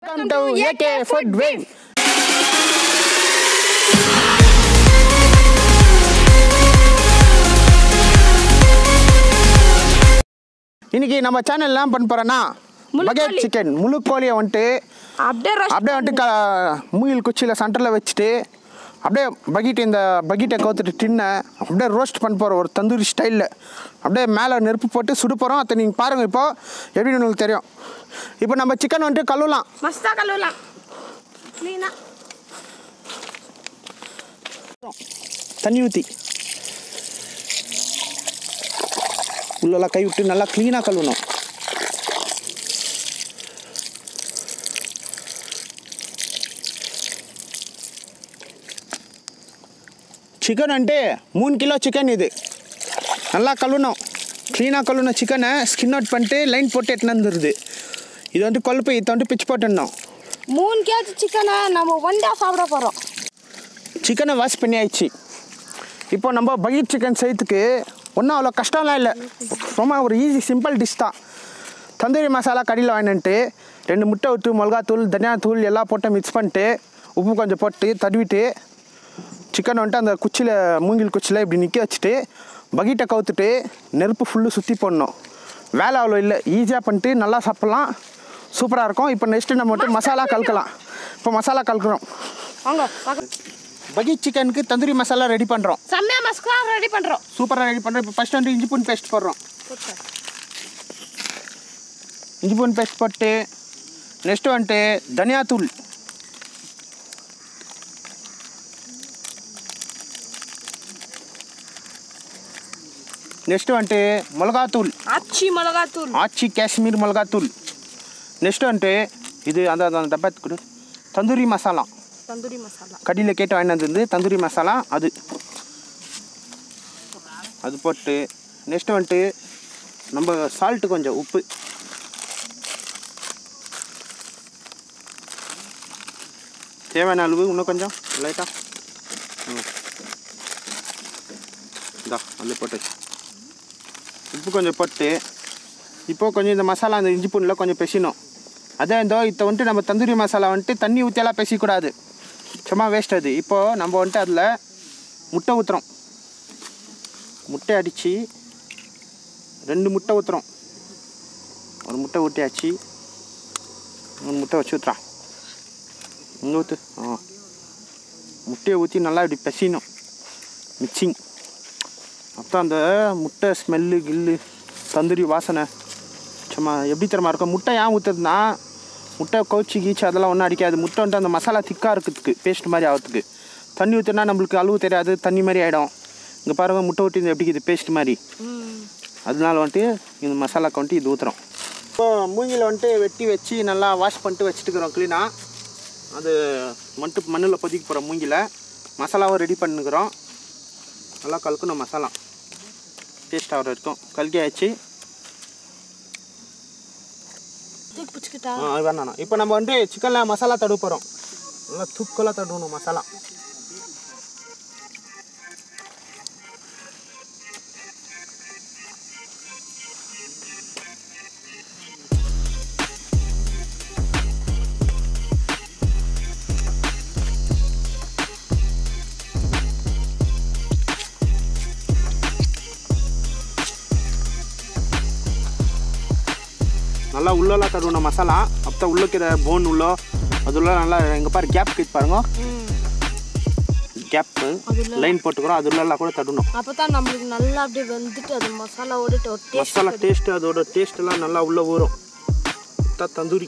Welcome to AK Food Wave. இன்னைக்கு நம்ம channel என்ன பண்ண போறோம்னா முழு பகேட் கோழி. சிக்கன் முழு கோழியை வந்துட்டு அப்படியே roast அப்படியே வந்துட்டு க மூங்கில் குச்சியில் சென்டரில் வச்சுட்டு அப்படியே பக்கெட் இந்த பக்கெட்டை கவுத்துட்டு டின்னை அப்படியே ரோஸ்ட் பண்ண போகிறோம் ஒரு தந்தூரி ஸ்டைலில் அப்படியே மேலே நெருப்பு போட்டு சுடு போகிறோம் அதை நீங்கள் பாருங்கள் இப்போ எப்படின்னு உங்களுக்கு தெரியும் இப்போ நம்ம சிக்கன் வந்துட்டு கழுவலாம் மஸ்தா கழுவலாம் க்ளீனா தண்ணி ஊற்றி உள்ளெல்லாம் கை விட்டு நல்லா க்ளீனாக கழுவணும் చికెన్ అంటే మూడు కిలో చికెన్ ఇది நல்லா கழுவணும் க்ளீனாக கழுவணும் சிக்கனை ஸ்கின் அவுட் பண்ணிட்டு லைன் போட்டு எட்டுன்னு வந்துடுது இது வந்து கொழுப்பு இதை வந்து பிச்சு போட்டுடணும் மூணு கேஜி சிக்கனை நம்ம ஒண்டா சாப்பிட போகிறோம் சிக்கனை வாஷ் பண்ணி ஆயிடுச்சு இப்போ நம்ம பகீட் சிக்கன் செய்யறதுக்கு ஒன்றும் அவ்வளோ கஷ்டம்லாம் இல்லை ரொம்ப ஒரு ஈஸி சிம்பிள் டிஷ் தான் தந்தூரி மசாலா கடையில் வாங்கிட்டு ரெண்டு முட்டை விட்டு மிளகாத்தூள் தனியாத்தூள் எல்லாம் போட்டு மிக்ஸ் பண்ணிட்டு உப்பு கொஞ்சம் போட்டு தடவிட்டு சிக்கன் வந்துட்டு அந்த குச்சியில் மூங்கில் குச்சியில் இப்படி நிற்க வச்சுட்டு பகீட்டை கவுத்துட்டு நெருப்பு ஃபுல்லு சுற்றி போடணும் வேலை அவ்வளோ இல்லை ஈஸியாக பண்ணிட்டு நல்லா சாப்பிட்லாம் சூப்பராக இருக்கும் இப்போ நெக்ஸ்ட்டு நம்ம வந்துட்டு மசாலா கலக்கலாம் இப்போ மசாலா கலக்குறோம் வாங்க பகீட் சிக்கனுக்கு தந்தூரி மசாலா ரெடி பண்ணுறோம் செம்மையா மஸ்கா ரெடி பண்ணுறோம் சூப்பராக ரெடி பண்ணுறோம் இப்போ ஃபஸ்ட் வந்து இஞ்சி பூண்டு பேஸ்ட் போடுறோம் இஞ்சி பூண்டு பேஸ்ட் போட்டு நெக்ஸ்ட்டு வந்துட்டு தனியாத்தூள் நெக்ஸ்ட்டு வந்துட்டு மிளகாத்தூள் ஆச்சி மிளகாத்தூள் ஆச்சி காஷ்மீர் மிளகாத்தூள் நெக்ஸ்ட்டு வந்துட்டு இது அந்த அந்த டப்பாத்து கொடு தந்தூரி மசாலா தந்தூரி மசாலா கடியில் கேட்டு வாங்கிட்டு வந்து தந்தூரி மசாலா அது அது போட்டு நெக்ஸ்ட் வந்துட்டு நம்ம சால்ட்டு கொஞ்சம் உப்பு தேவையான அளவு இன்னும் கொஞ்சம் லைட்டாக இதா அதில் போட்டு உப்பு கொஞ்சம் போட்டு இப்போ கொஞ்சம் இந்த மசாலா அந்த இஞ்சி பூண்டில் கொஞ்சம் பெசியணும் அதே இந்த இப்போ வந்துட்டு நம்ம தந்தூரி மசாலா வந்துட்டு தண்ணி ஊற்றியெல்லாம் பெசிக்கூடாது சும்மா வேஸ்ட் அது இப்போது நம்ம வந்துட்டு அதில் முட்டை ஊற்றுறோம் முட்டை அடித்து ரெண்டு முட்டை ஊற்றுறோம் ஒரு முட்டை ஊட்டியாச்சு மூணு முட்டை வச்சு ஊற்றுறான் இங்கே ஊற்று ஆ முட்டையை ஊற்றி நல்லா இப்படி பெசியணும் மிக்சிங் அப்போ அந்த முட்டை ஸ்மெல்லு கில்லு தந்தூரி வாசனை சும்மா எப்படி தரமா இருக்கும் முட்டை ஏன் ஊற்றுறதுனா முட்டை கவுச்சி கீச்சு அதெல்லாம் ஒன்றும் அடிக்காது முட்டை வந்துட்டு அந்த மசாலா திக்காக இருக்கிறதுக்கு பேஸ்ட் மாதிரி ஆகிறதுக்கு தண்ணி ஊற்றினா நம்மளுக்கு அளவு தெரியாது தண்ணி மாதிரி ஆகிடும் இங்கே பாருங்கள் முட்டை ஊற்றி எப்படி இருக்குது பேஸ்ட் மாதிரி அதனால வந்துட்டு இந்த மசாலாக்கு வந்துட்டு இது ஊற்றுறோம் இப்போ மூங்கில் வந்துட்டு வெட்டி வச்சு நல்லா வாஷ் பண்ணிட்டு வச்சுட்டுக்கிறோம் க்ளீனாக அது மட்டும் மண்ணில் பொதிக்க போகிறோம் மூங்கில மசாலாவும் ரெடி பண்ணுக்கிறோம் நல்லா கலக்கணும் மசாலா டேஸ்ட் ஆகிற வரைக்கும் கல்கி ஆயிடுச்சு தூக்கி பிடிச்சிக்கிட்டா ஆ அது வேணாம் இப்போ நம்ம வந்து சிக்கனில் மசாலா தடுவ போகிறோம் நல்லா தூக்கலாக தடுவணும் மசாலா நல்லா உள்ளெல்லாம் தருவணும் மசாலா அப்போ உள்ள இருக்கிற போன் உள்ள அது உள்ள நல்லா எங்கே பாரு கேப் கிட் பாருங்க கேப்பு அதுல- லைன் போட்டுக்கிறோம் அது உள்ளெல்லாம் கூட தடணும் அப்போ தான் நம்மளுக்கு நல்லா அப்படியே வெந்துட்டு அது மசாலாவோட டேஸ்ட் மசாலா டேஸ்ட்டு அதோட டேஸ்ட் எல்லாம் நல்லா உள்ள ஊறும் தான் தந்தூரி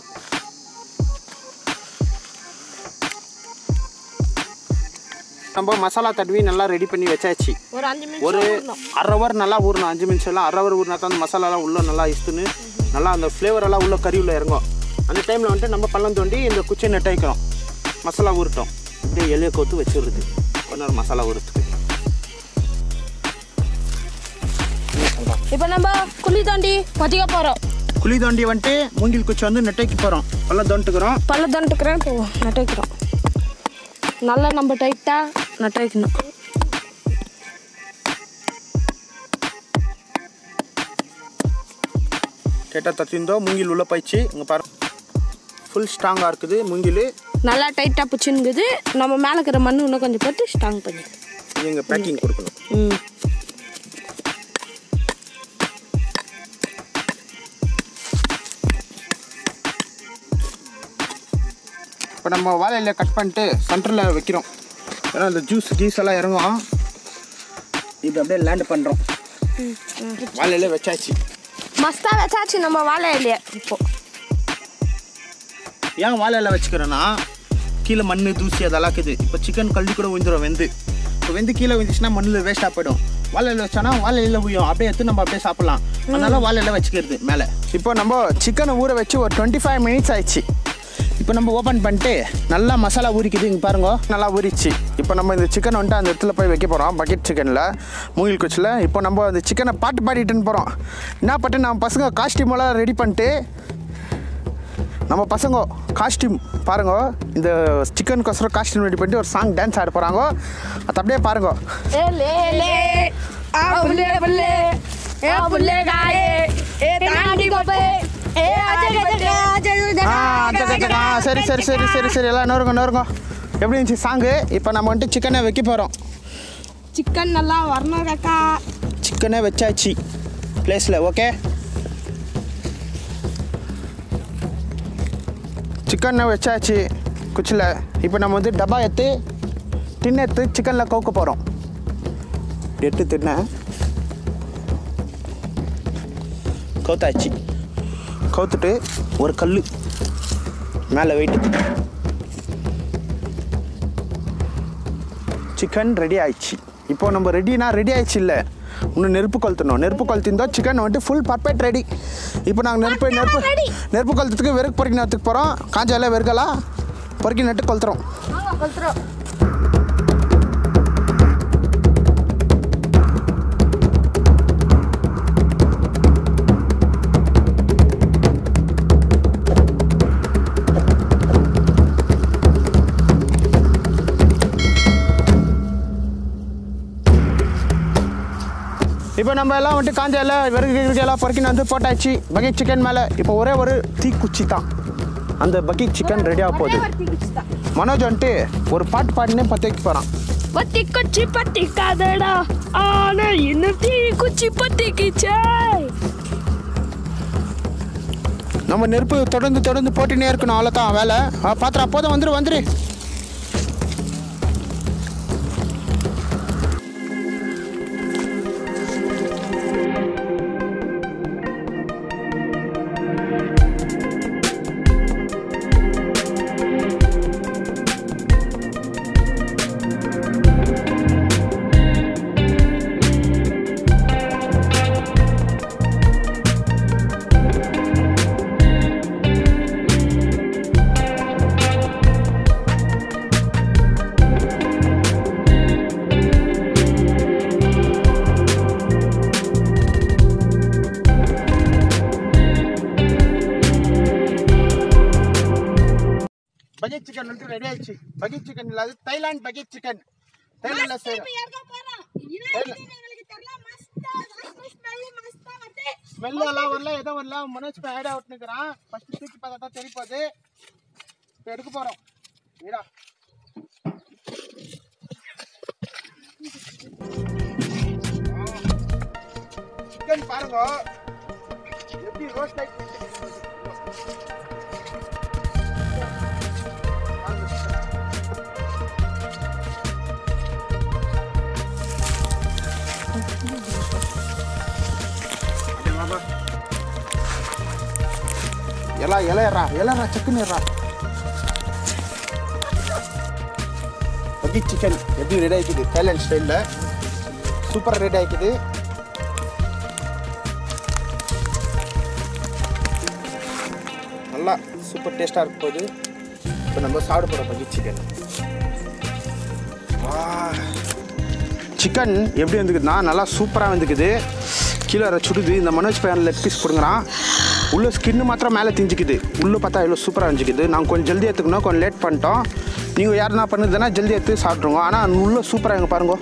நம்ம மசாலா தடவி நல்லா ரெடி பண்ணி வச்சாச்சு ஒரு அஞ்சு ஒரு நிமிஷம் ஊறணும். அரை ஹவர் நல்லா ஊறணும் அஞ்சு நிமிஷம் எல்லாம் அரை ஹவர் ஊறினா தான் அந்த மசாலாலாம் உள்ள நல்லா இஸ்துன்னு நல்லா அந்த ஃப்ளேவர் எல்லாம் உள்ள கறி உள்ள இறங்கும் அந்த டைமில் வந்துட்டு நம்ம பள்ளம் தோண்டி இந்த குச்சியை நெட்ட வைக்கிறோம் மசாலா ஊறட்டும் அப்படியே எலியை கோத்து வச்சுருது கொஞ்ச நேரம் மசாலா ஊறுறதுக்கு இப்போ நம்ம குழி தாண்டி பதிக்க போகிறோம் குழி தோண்டி வந்துட்டு மூங்கில் குச்சி வந்து நெட்டைக்கு போகிறோம் பள்ளம் தோண்டுக்கிறோம் பல்ல தண்டுக்கிறேன் இப்போ நட்டு வைக்கிறோம் நல்லா நம்ம டைட்டாக நட்டு வைக்கணும் கேட்டால் தத்திந்தோ மூங்கில் உள்ள போயிடுச்சு இங்கே பாரு ஃபுல் ஸ்ட்ராங்காக இருக்குது மூங்கில் நல்லா டைட்டாக பிடிச்சிருக்குது நம்ம மேலே இருக்கிற மண் இன்னும் கொஞ்சம் போட்டு ஸ்ட்ராங் பண்ணி நீங்கள் பேக்கிங் கொடுக்கணும் ம் இப்போ நம்ம வாழையில கட் பண்ணிட்டு சென்டரில் வைக்கிறோம் ஏன்னா அந்த ஜூஸ் கீஸ் எல்லாம் இறங்கும் இது அப்படியே லேண்ட் பண்ணுறோம் வாழையில வச்சாச்சு மஸ்தா வச்சாச்சு நம்ம வாழை இல்லையா இப்போ ஏன் வாழையில வச்சுக்கிறேன்னா கீழே மண் தூசி அதெல்லாம் இருக்குது இப்போ சிக்கன் கழுவி கூட விழுந்துடும் வெந்து இப்போ வெந்து கீழே விழுந்துச்சுன்னா மண்ணில் வேஸ்ட்டாக போயிடும் வாழையில வச்சோன்னா வாழையில உயும் அப்படியே எடுத்து நம்ம அப்படியே சாப்பிட்லாம் அதனால வாழையில வச்சுக்கிறது மேலே இப்போ நம்ம சிக்கனை ஊற வச்சு ஒரு டுவெண்ட்டி ஃபைவ் மினிட்ஸ் ஆயிடுச்சு இப்போ நம்ம ஓப்பன் பண்ணிட்டு நல்லா மசாலா ஊறிக்குது இங்கே பாருங்க நல்லா ஊறிச்சு இப்போ நம்ம இந்த சிக்கன் வந்துட்டு அந்த இடத்துல போய் வைக்க போகிறோம் பக்கெட் சிக்கனில் மூங்கில் குச்சியில் இப்போ நம்ம அந்த சிக்கனை பாட்டு பாடிட்டுன்னு போகிறோம் என்ன பண்ணிட்டு நம்ம பசங்க காஸ்டியூம் எல்லாம் ரெடி பண்ணிட்டு நம்ம பசங்க காஸ்டியூம் பாருங்க இந்த சிக்கனுக்கோசரம் காஸ்டியூம் ரெடி பண்ணிட்டு ஒரு சாங் டான்ஸ் ஆட போகிறாங்க அது அப்படியே பாருங்க ஏ லே லே ஆ புல்லே புல்லே ஏ புல்லே காயே ஏ தாண்டி கோபே ஏ அஜக ஜக அஜக ஆ சக்க, சக்க, ஆ, சரி சரி சரி சரி சரி எல்லாம் நோருங்க நோருங்க எப்படி இருந்துச்சு சாங்கு இப்போ நம்ம வந்துட்டு சிக்கனை வைக்க போகிறோம் சிக்கன் நல்லா வரணும் காக்கா சிக்கனே வச்சாச்சு பிளேஸில் ஓகே சிக்கனை வச்சாச்சு குச்சியில் இப்போ நம்ம வந்து டப்பா எடுத்து டின் எடுத்து சிக்கனில் கவுக்க போகிறோம் எடுத்து தின்ன கவுத்தாச்சு கவுத்துட்டு ஒரு கல் மேலே வெயிட்டு சிக்கன் ரெடி ஆயிடுச்சு இப்போ நம்ம ரெடினா ரெடி ஆயிடுச்சு இல்லை இன்னும் நெருப்பு கொளுத்தணும் நெருப்பு கொளுத்திருந்தோம் சிக்கன் வந்துட்டு ஃபுல் பர்ஃபெக்ட் ரெடி இப்போ நாங்கள் நெருப்பு நெருப்பு நெருப்பு கொளுத்துறதுக்கு வெறுக்கு பொறுக்கி நட்டுக்கு போகிறோம் காஞ்சால வெறுகலாம் பொறுக்கி நட்டு கொளுத்துறோம் வாங்க கொளுத்துறோம் இப்போ நம்ம எல்லாம் வந்துட்டு காஞ்ச எல்லாம் விறகு கிறுகு எல்லாம் பொறுக்கி வந்து போட்டாச்சு பக்கெட் சிக்கன் மேலே இப்போ ஒரே ஒரு தீக்குச்சி தான் அந்த பக்கெட் சிக்கன் ரெடியாக போகுது மனோஜ் வந்துட்டு ஒரு பாட்டு பாடினே பற்ற வைக்க போகிறான் பத்தி குச்சி பத்தி காதடா ஆனா இன்னும் தீ குச்சி பத்திக்கிச்சே நம்ம நெருப்பு தொடர்ந்து தொடர்ந்து போட்டுனே இருக்கணும் அவ்வளோதான் வேலை ஆ பாத்திரம் அப்போதான் வந்துரு வந்துரு பக்கெட் சிக்கன் வந்துட்டு ரெடி ஆயிடுச்சு பக்கெட் சிக்கன் இல்லாது தைலாண்ட் பக்கெட் சிக்கன் தைலாண்டில் செய்கிறோம் ஸ்மெல் எல்லாம் வரல எதோ வரல மனோஜ் இப்போ ஆட் அவுட்னுக்குறான் ஃபர்ஸ்ட் தூக்கி பார்த்தா தான் தெரிய போகுது இப்போ எடுக்க போகிறோம் வீடா சிக்கன் பாருங்க எப்படி ரோஸ்ட் லைட் ಎಲ್ಲ ಎಲೆ ಇರ ಎಲೆರ ಚಿಕನ್ ಇರ பக்கி சிக்கன் எப்படி ரெடி ஆகிக்குது தைலாண்ட் ஸ்டைலில் சூப்பராக ரெடி ஆகிக்குது நல்லா சூப்பர் டேஸ்ட்டாக இருக்க போகுது இப்போ நம்ம சாப்பிட போகிறோம் பக்கி சிக்கன் சிக்கன் எப்படி வந்துக்குதுன்னா நல்லா சூப்பராக வந்துக்குது கீழே வர சுடுது இந்த மனோஜ் பையன் லெக் பீஸ் கொடுங்குறான் உள்ள ஸ்கின்னு மாத்திரம் மேலே திஞ்சிக்குது உள்ளே பார்த்தா எவ்வளோ சூப்பராக இருந்துக்குது நாங்கள் கொஞ்சம் ஜல்தி எடுத்துக்கணும் கொஞ்சம் லேட் பண்ணிட்டோம் நீங்கள் யாருன்னா பண்ணுதுன்னா ஜல்தி எடுத்து சாப்பிட்ருங்க ஆனால் உள்ள சூப்பராக எங்கே பாருங்க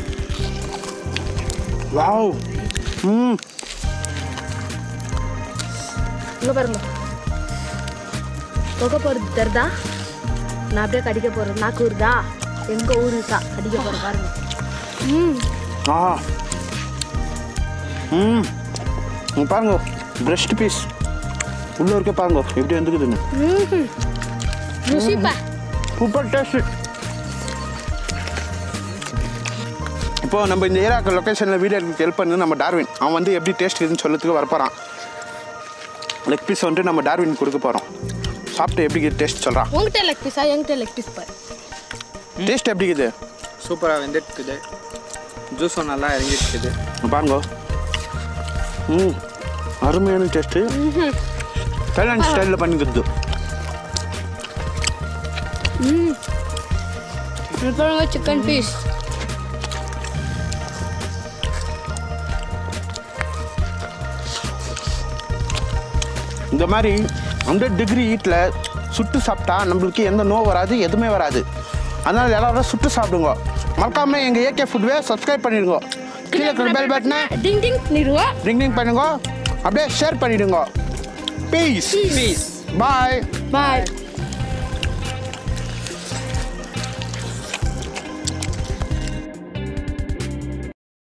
வாவ் ம் இங்க பாருங்க தொக போகிறது தெரிதா நான் அப்படியே கடிக்க போகிறேன் நாக்கு ஊருதா எங்கள் ஊரு தான் கடிக்க போகிறேன் பாருங்க ம் ஆ ம் இங்க பாருங்க பிரஸ்ட் பீஸ் உள்ள இருக்க பாருங்க எப்படி வந்துக்குதுன்னு ம் ருசிப்பா சூப்பர் டேஸ்ட் இப்போ நம்ம இந்த ஏரியாக்கு லொக்கேஷனில் வீடியோ எடுக்க ஹெல்ப் பண்ணி நம்ம டார்வின் அவன் வந்து எப்படி டேஸ்ட் இருக்குதுன்னு சொல்லத்துக்கு வரப்போகிறான் லெக் பீஸ் வந்துட்டு நம்ம டார்வின் கொடுக்க போகிறோம் சாப்பிட்டு எப்படி டேஸ்ட் சொல்கிறான் உங்ககிட்ட லெக் பீஸா என்கிட்ட லெக் பீஸ் பாரு டேஸ்ட் எப்படி இருக்குது சூப்பராக வெந்துட்டுக்குது ஜூஸும் நல்லா இறங்கிட்டுக்குது இங்க பாருங்க ம் அருமையான டேஸ்ட்டு தைலாண்ட் ஸ்டைலில் பண்ணிக்கிறது பாருங்க சிக்கன் பீஸ் இந்த மாதிரி ஹண்ட்ரட் டிகிரி ஹீட்டில் சுட்டு சாப்பிட்டா நம்மளுக்கு எந்த நோய் வராது எதுவுமே வராது அதனால் எல்லாரும் சுட்டு சாப்பிடுங்க மறக்காம எங்கள் ஏகே ஃபுட்வே சப்ஸ்கிரைப் பண்ணிடுங்க கீழே இருக்கிற பெல் பட்டனை டிங் டிங் நிறுவா ரிங் ரிங் பண்ணுங்க அப்படியே ஷேர் பண்ணிடுங்க பீஸ் பீஸ் பாய் பாய்